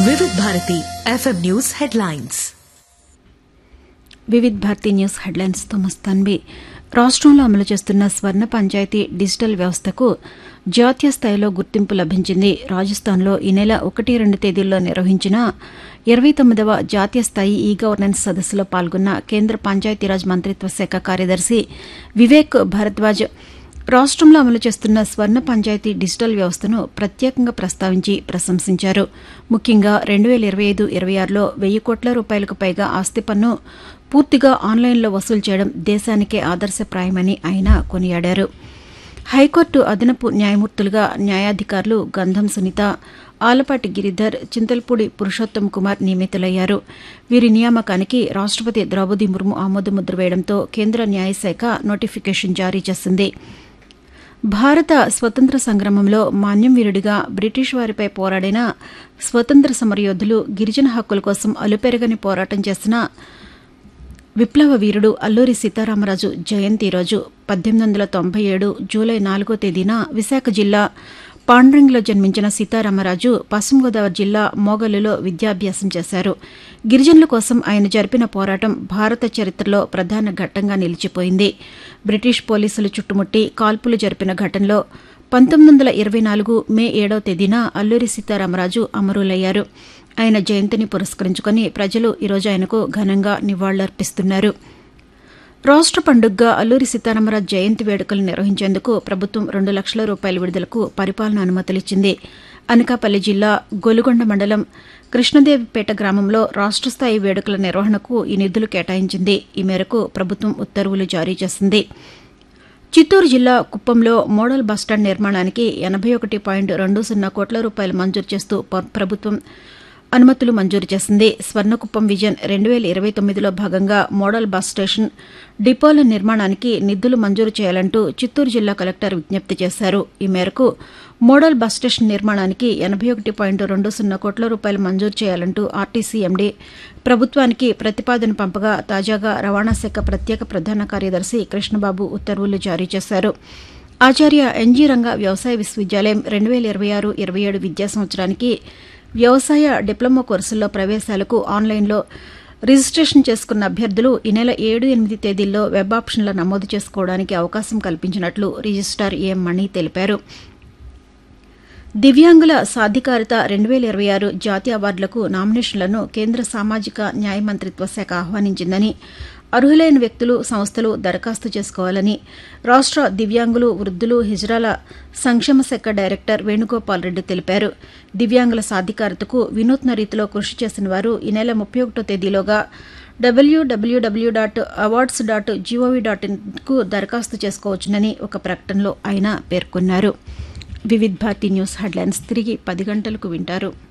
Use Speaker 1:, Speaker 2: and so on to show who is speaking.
Speaker 1: Vividh Bharati FM news headlines
Speaker 2: Vividh Bharati news హెడ్లైన్స్తో మస్తాన్వి రాష్ట్రంలో అమలు చేస్తున్న స్వర్ణ పంచాయతీ డిజిటల్ వ్యవస్థకు జాతీయ స్థాయిలో గుర్తింపు లభించింది రాజస్థాన్లో ఈ నెల ఒకటి రెండు తేదీల్లో నిర్వహించిన ఇరవై తొమ్మిదవ జాతీయ స్థాయి ఈ గవర్నెన్స్ సదస్సులో పాల్గొన్న కేంద్ర పంచాయతీరాజ్ మంత్రిత్వ శాఖ కార్యదర్శి వివేక్ భరద్వాజ్ రాష్ట్రంలో అమలు చేస్తున్న స్వర్ణ పంచాయతీ డిజిటల్ వ్యవస్థను ప్రత్యేకంగా ప్రస్తావించి ప్రశంసించారు ముఖ్యంగా రెండు వేల ఇరవై ఐదు ఇరవై ఆరులో వెయ్యి కోట్ల రూపాయలకు పైగా ఆస్తి పన్ను పూర్తిగా ఆన్లైన్లో వసూలు చేయడం దేశానికే ఆదర్శప్రాయమని ఆయన కొనియాడారు హైకోర్టు అదనపు న్యాయమూర్తులుగా న్యాయాధికారులు గంధం సునీత ఆలపాటి గిరిధర్ చింతల్పూడి పురుషోత్తం కుమార్ నియమితులయ్యారు వీరి నియామకానికి రాష్టపతి ద్రౌపది ముర్ము ఆమోదముద్ర వేయడంతో కేంద్ర న్యాయశాఖ నోటిఫికేషన్ జారీ చేసింది భారత స్వతంత్ర సంగ్రామంలో మాన్యం వీరుడిగా బ్రిటిష్ వారిపై పోరాడిన స్వతంత్ర సమరయోధులు గిరిజన హక్కుల కోసం అలుపెరగని పోరాటం చేసిన విప్లవ వీరుడు అల్లూరి సీతారామరాజు జయంతి రోజు పద్దెనిమిది వందల తొంభై ఏడు జూలై నాలుగో తేదీన విశాఖ జిల్లా పాండ్రింగ్లో జన్మించిన సీతారామరాజు పశ్చిమ గోదావరి జిల్లా మోగలులో విద్యాభ్యాసం చేశారు గిరిజనుల కోసం ఆయన జరిపిన పోరాటం భారత చరిత్రలో ప్రధాన ఘట్టంగా నిలిచిపోయింది బ్రిటిష్ పోలీసులు చుట్టుముట్టి కాల్పులు జరిపిన ఘటనలో పంతొమ్మిది వందల ఇరవై నాలుగు మే ఏడవ తేదీన అల్లూరి సీతారామరాజు అమరులయ్యారు ఆయన జయంతిని పురస్కరించుకుని ప్రజలు ఈరోజు ఆయనకు ఘనంగా నివాళులర్పిస్తున్నారు రాష్ట్ర పండుగగా అల్లూరి సీతారామరాజు జయంతి వేడుకలు నిర్వహించేందుకు ప్రభుత్వం రెండు లక్షల రూపాయల విడుదలకు పరిపాలన అనుమతులిచ్చింది అనకాపల్లి జిల్లా గొలుగొండ మండలం కృష్ణదేవిపేట గ్రామంలో రాష్ట్ర స్థాయి వేడుకల నిర్వహణకు ఈ నిధులు కేటాయించింది ఈ మేరకు ప్రభుత్వం ఉత్తర్వులు జారీ చేసింది చిత్తూరు జిల్లా కుప్పంలో మోడల్ బస్టాండ్ నిర్మాణానికి ఎనభై ఒకటి పాయింట్ రెండు సున్నా కోట్ల రూపాయలు మంజూరు చేస్తూ ప- ప్రభుత్వం అనుమతులు మంజూరు చేసింది స్వర్ణకుప్పం విజన్ రెండు వేల ఇరవై తొమ్మిదిలో భాగంగా మోడల్ బస్ స్టేషన్ డిపోల నిర్మాణానికి నిధులు మంజూరు చేయాలంటూ చిత్తూరు జిల్లా కలెక్టర్ విజ్ఞప్తి చేశారు ఈ మేరకు మోడల్ బస్ స్టేషన్ నిర్మాణానికి ఎనభై ఒకటి పాయింట్ రెండు సున్నా కోట్ల రూపాయలు మంజూరు చేయాలంటూ ఆర్టీసీ ఎండీ ప్రభుత్వానికి ప్రతిపాదన పంపగా తాజాగా రవాణా శాఖ ప్రత్యేక ప్రధాన కార్యదర్శి కృష్ణబాబు ఉత్తర్వులు జారీ చేశారు ఆచార్య ఎన్జీ రంగ వ్యవసాయ విశ్వవిద్యాలయం రెండు వేల ఇరవై ఆరు ఇరవై ఏడు విద్యా సంవత్సరానికి వ్యవసాయ డిప్లొమా కోర్సుల్లో ప్రవేశాలకు ఆన్లైన్లో రిజిస్ట్రేషన్ చేసుకున్న అభ్యర్థులు ఈ నెల ఏడు ఎనిమిది తేదీల్లో వెబ్ ఆప్షన్లో నమోదు చేసుకోవడానికి అవకాశం కల్పించినట్లు రిజిస్టార్ ఏఎం మణి తెలిపారు దివ్యాంగుల సాధికారిత రెండు వేల ఇరవై ఆరు జాతీయ అవార్డులకు నామినేషన్లను కేంద్ర సామాజిక న్యాయ మంత్రిత్వ శాఖ ఆహ్వానించిందని అర్హులైన వ్యక్తులు సంస్థలు దరఖాస్తు చేసుకోవాలని రాష్ట్ర దివ్యాంగులు వృద్ధులు హిజ్రాల సంక్షేమ శాఖ డైరెక్టర్ వేణుగోపాల్ రెడ్డి తెలిపారు దివ్యాంగుల సాధికారతకు వినూత్న రీతిలో కృషి చేసిన వారు ఈ నెల ముప్పై ఒకటో తేదీలోగా W W W dot awards dot G O V dot ఇన్కు దరఖాస్తు చేసుకోవచ్చునని ఒక ప్రకటనలో ఆయన పేర్కొన్నారు వివిధ్ భారతి న్యూస్ హెడ్లైన్స్ తిరిగి పది గంటలకు వింటారు